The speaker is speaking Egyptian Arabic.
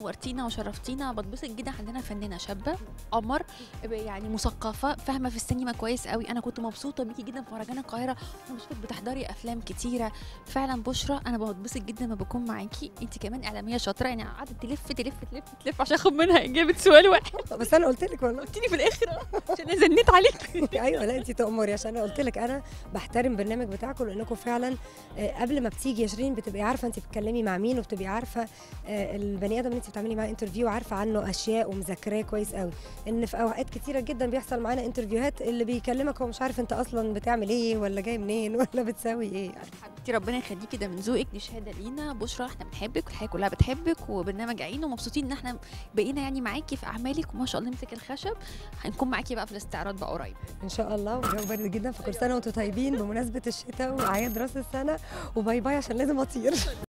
نورتينا وشرفتينا بتبسط جدا عندنا فنانه شابه قمر يعني مثقفه فاهمه في السينما كويس قوي انا كنت مبسوطه بيكي جدا في مهرجان القاهره انا بشوفك بتحضري افلام كتيره فعلا بشرى انا بتبسط جدا لما بكون معاكي انت كمان اعلاميه شاطره يعني قعدت تلف تلف تلف تلف عشان اخد منها اجابه سؤال واحد بس انا قلت لك والله قلت لي في الاخر أهو، عشان أنا زنيت عليك ايوه لا انت تأمري عشان انا قلت لك انا بحترم البرنامج بتاعكم لانكم فعلا آه، قبل ما بتيجي يا شيرين بتبقي عارفه انت بتتكلمي مع مين وبتبقي عارفه آه، البني ادم اللي انت بتعملي معاه انترفيو عارفه عنه اشياء ومذاكراه كويس قوي ان في اوقات كتيره جدا بيحصل معانا انترفيوهات اللي بيكلمك هو مش عارف انت اصلا بتعمل ايه ولا جاي منين ولا بتسوي ايه يعني حبيبتي ربنا يخليكي ده من ذوقك دي شهاده لينا بشرى احنا بنحبك والحياه كلها بتحبك وبرنامج عين ومبسوطين ان احنا بقينا يعني معاكي في اعمالك وما شاء الله نمسك الخشب هنكون معاكي بقى في الاستعراض بقى قريب ان شاء الله والجو برد جدا فكل سنه وانتم طيبين بمناسبه الشتاء واعياد راس السنه وباي باي عشان لازم اطير